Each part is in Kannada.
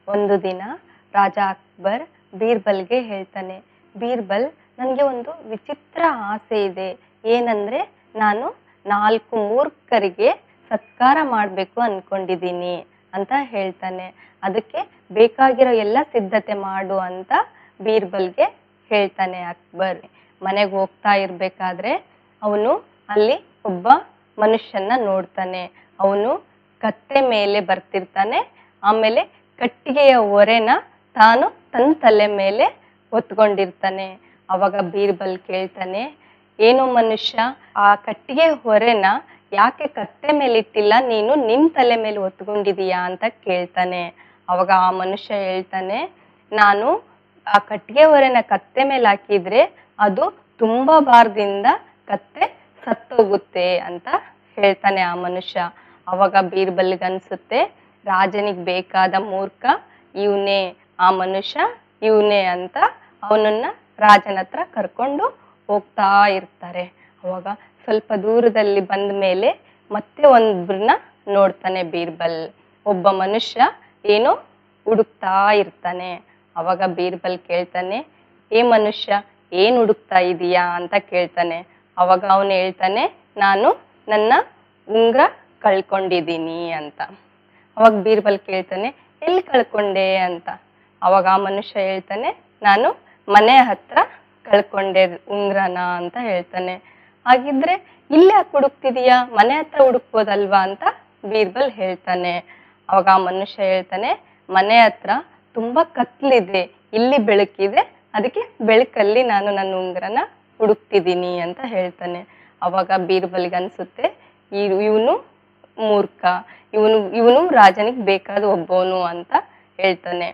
ಒಂದು ದಿನ ರಾಜ ಅಕ್ಬರ್ ಬೀರ್ಬಲ್ಗೆ ಹೇಳ್ತಾನೆ ಬೀರ್ಬಲ್ ನನಗೆ ಒಂದು ವಿಚಿತ್ರ ಆಸೆ ಇದೆ ಏನಂದ್ರೆ ನಾನು ನಾಲ್ಕು ಮೂರ್ಖರಿಗೆ ಸತ್ಕಾರ ಮಾಡಬೇಕು ಅನ್ಕೊಂಡಿದ್ದೀನಿ ಅಂತ ಹೇಳ್ತಾನೆ ಅದಕ್ಕೆ ಬೇಕಾಗಿರೋ ಎಲ್ಲ ಸಿದ್ಧತೆ ಮಾಡು ಅಂತ ಬೀರ್ಬಲ್ಗೆ ಹೇಳ್ತಾನೆ ಅಕ್ಬರ್ ಮನೆಗೆ ಹೋಗ್ತಾ ಇರ್ಬೇಕಾದ್ರೆ ಅವನು ಅಲ್ಲಿ ಒಬ್ಬ ಮನುಷ್ಯನ ನೋಡ್ತಾನೆ ಅವನು ಕತ್ತೆ ಮೇಲೆ ಬರ್ತಿರ್ತಾನೆ ಆಮೇಲೆ ಕಟ್ಟಿಗೆಯ ಹೊರೆನ ತಾನು ತನ್ನ ತಲೆ ಮೇಲೆ ಹೊತ್ಕೊಂಡಿರ್ತಾನೆ ಅವಾಗ ಬೀರ್ಬಲ್ ಕೇಳ್ತಾನೆ ಏನು ಮನುಷ್ಯ ಆ ಕಟ್ಟಿಗೆ ಹೊರೆನ ಯಾಕೆ ಕತ್ತೆ ಮೇಲೆ ಇಟ್ಟಿಲ್ಲ ನೀನು ನಿನ್ ತಲೆ ಮೇಲೆ ಹೊತ್ಕೊಂಡಿದೀಯಾ ಅಂತ ಕೇಳ್ತಾನೆ ಅವಾಗ ಆ ಮನುಷ್ಯ ಹೇಳ್ತಾನೆ ನಾನು ಆ ಕಟ್ಟಿಗೆ ಹೊರೆನ ಕತ್ತೆ ಮೇಲೆ ಹಾಕಿದ್ರೆ ಅದು ತುಂಬಾ ಭಾರದಿಂದ ಕತ್ತೆ ಸತ್ತೋಗುತ್ತೆ ಅಂತ ಹೇಳ್ತಾನೆ ಆ ಮನುಷ್ಯ ಅವಾಗ ಬೀರ್ಬಲ್ಗೆ ಅನ್ಸುತ್ತೆ ರಾಜನಿಗೆ ಬೇಕಾದ ಮೂರ್ಖ ಇವನೇ ಆ ಮನುಷ್ಯ ಇವನೇ ಅಂತ ಅವನನ್ನ ರಾಜನ ಹತ್ರ ಕರ್ಕೊಂಡು ಹೋಗ್ತಾ ಇರ್ತಾರೆ ಅವಾಗ ಸ್ವಲ್ಪ ದೂರದಲ್ಲಿ ಬಂದ ಮೇಲೆ ಮತ್ತೆ ಒಬ್ಬರನ್ನ ನೋಡ್ತಾನೆ ಬೀರ್ಬಲ್ ಒಬ್ಬ ಮನುಷ್ಯ ಏನೋ ಹುಡುಕ್ತಾ ಇರ್ತಾನೆ ಅವಾಗ ಬೀರ್ಬಲ್ ಕೇಳ್ತಾನೆ ಏ ಮನುಷ್ಯ ಏನ್ ಹುಡುಕ್ತಾ ಇದೀಯಾ ಅಂತ ಕೇಳ್ತಾನೆ ಅವಾಗ ಅವನು ಹೇಳ್ತಾನೆ ನಾನು ನನ್ನ ಉಂಗ್ರ ಕಳ್ಕೊಂಡಿದ್ದೀನಿ ಅಂತ ಅವಾಗ ಬೀರ್ಬಲ್ ಕೇಳ್ತಾನೆ ಎಲ್ಲಿ ಕಳ್ಕೊಂಡೆ ಅಂತ ಅವಾಗ ಆ ಮನುಷ್ಯ ಹೇಳ್ತಾನೆ ನಾನು ಮನೆ ಹತ್ರ ಕಳ್ಕೊಂಡೆ ಉಂಗ್ರನ ಅಂತ ಹೇಳ್ತಾನೆ ಹಾಗಿದ್ರೆ ಇಲ್ಲಿ ಯಾಕೆ ಹುಡುಕ್ತಿದೀಯಾ ಮನೆ ಹತ್ರ ಹುಡುಕ್ಬೋದಲ್ವಾ ಅಂತ ಬೀರ್ಬಲ್ ಹೇಳ್ತಾನೆ ಅವಾಗ ಆ ಮನುಷ್ಯ ಹೇಳ್ತಾನೆ ಮನೆ ಹತ್ರ ತುಂಬಾ ಕತ್ಲಿದೆ ಇಲ್ಲಿ ಬೆಳಕಿದೆ ಅದಕ್ಕೆ ಬೆಳಕಲ್ಲಿ ನಾನು ನನ್ನ ಉಂಗ್ರನ ಹುಡುಕ್ತಿದ್ದೀನಿ ಅಂತ ಹೇಳ್ತಾನೆ ಅವಾಗ ಬೀರ್ಬಲ್ಗೆ ಅನ್ಸುತ್ತೆ ಇವನು ಮೂರ್ಖ ಇವನು ಇವನು ರಾಜನಿಗೆ ಬೇಕಾದ ಒಬ್ಬವನು ಅಂತ ಹೇಳ್ತಾನೆ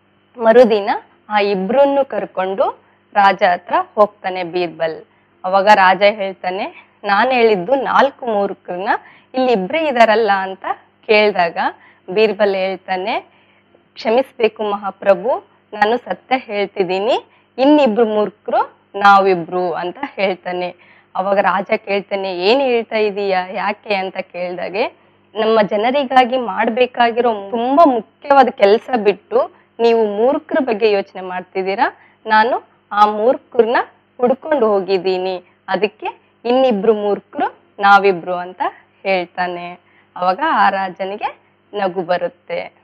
ಮರುದಿನ ಆ ಇಬ್ರನ್ನು ಕರ್ಕೊಂಡು ರಾಜ ಹತ್ರ ಹೋಗ್ತಾನೆ ಬೀರ್ಬಲ್ ಅವಾಗ ರಾಜ ಹೇಳ್ತಾನೆ ನಾನು ಹೇಳಿದ್ದು ನಾಲ್ಕು ಮೂರ್ಖರನ್ನ ಇಲ್ಲಿ ಇಬ್ರೇ ಇದಾರಲ್ಲ ಅಂತ ಕೇಳಿದಾಗ ಬೀರ್ಬಲ್ ಹೇಳ್ತಾನೆ ಕ್ಷಮಿಸ್ಬೇಕು ಮಹಾಪ್ರಭು ನಾನು ಸತ್ಯ ಹೇಳ್ತಿದ್ದೀನಿ ಇನ್ನಿಬ್ರು ಮೂರ್ಖರು ನಾವಿಬ್ರು ಅಂತ ಹೇಳ್ತಾನೆ ಅವಾಗ ರಾಜ ಕೇಳ್ತಾನೆ ಏನ್ ಹೇಳ್ತಾ ಇದೀಯಾ ಯಾಕೆ ಅಂತ ಕೇಳಿದಾಗೆ ನಮ್ಮ ಜನರಿಗಾಗಿ ಮಾಡ್ಬೇಕಾಗಿರೋ ತುಂಬಾ ಮುಖ್ಯವಾದ ಕೆಲಸ ಬಿಟ್ಟು ನೀವು ಮೂರ್ಖರ ಬಗ್ಗೆ ಯೋಚನೆ ಮಾಡ್ತಿದ್ದೀರಾ ನಾನು ಆ ಮೂರ್ಖರನ್ನ ಹುಡ್ಕೊಂಡು ಹೋಗಿದ್ದೀನಿ ಅದಕ್ಕೆ ಇನ್ನಿಬ್ರು ಮೂರ್ಖರು ನಾವಿಬ್ರು ಅಂತ ಹೇಳ್ತಾನೆ ಅವಾಗ ಆ ರಾಜನಿಗೆ ನಗು ಬರುತ್ತೆ